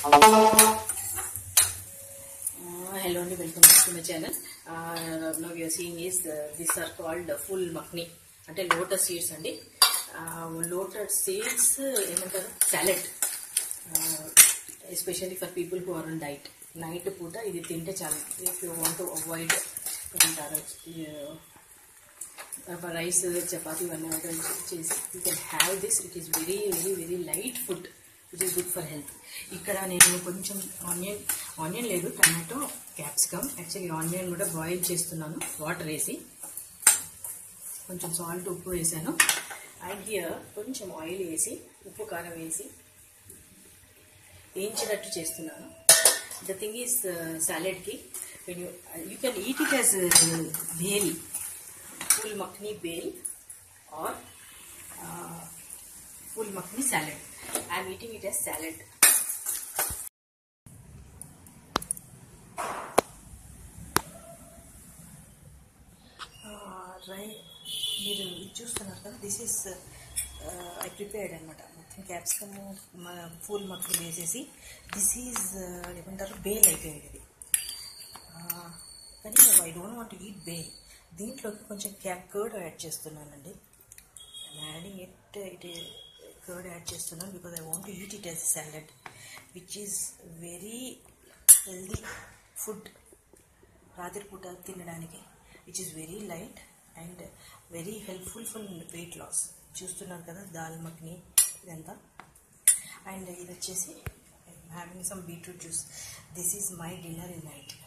hello and welcome back to my channel. Uh, now we are seeing is uh, these are called uh, full makni అంటే lotus seeds అండి lotus seeds ఏమంటారు salad especially for people who are on diet night పూట ఇది తింటే చాలా if you want to avoid ఏమంటారు rice chapati ఇవన్నీ order చేసి you can have this it is very very very light food it is good for health ఇక్కడ నేను కొంచెం ఆనియన్ ఆనియన్ లేదు టమాటో క్యాప్సికమ్ యాక్చువల్లీ ఆనియన్ కూడా బాయిల్ చేస్తున్నాను వాటర్ వేసి కొంచెం సాల్ట్ ఉప్పు వేసాను అండ్ హియర్ కొంచెం ఆయిల్ వేసి ఉప్పు కారం వేసి వేయించినట్టు చేస్తున్నాను ద థింగ్ ఈస్ సాలెడ్కి when you you can eat it as bhel full makhni bhel or full makhni salad. I am eating it as salad. రై మీరు ఇది చూస్తున్నారు కదా దిస్ ఇస్ ఐ ప్రిపేర్డ్ అనమాట మొత్తం క్యాప్సికమ్ మన ఫుల్ మక్కలు వేసేసి దిస్ ఈజ్ ఏమంటారు బేల్ అయిపోయింది ఇది కానీ I don't want eat bhel దీంట్లోకి కొంచెం క్యాప్ కర్డ్ యాడ్ చేస్తున్నానండి adding it it curd add చేస్తున్నాను because I want eat it as salad which is very healthy food రాత్రిపూట తినడానికి which is very light and very helpful for weight loss చూస్తున్నారు కదా దాల్ మక్ని ఇదంతా and ఇది వచ్చేసి having some beetroot juice this is my dinner in night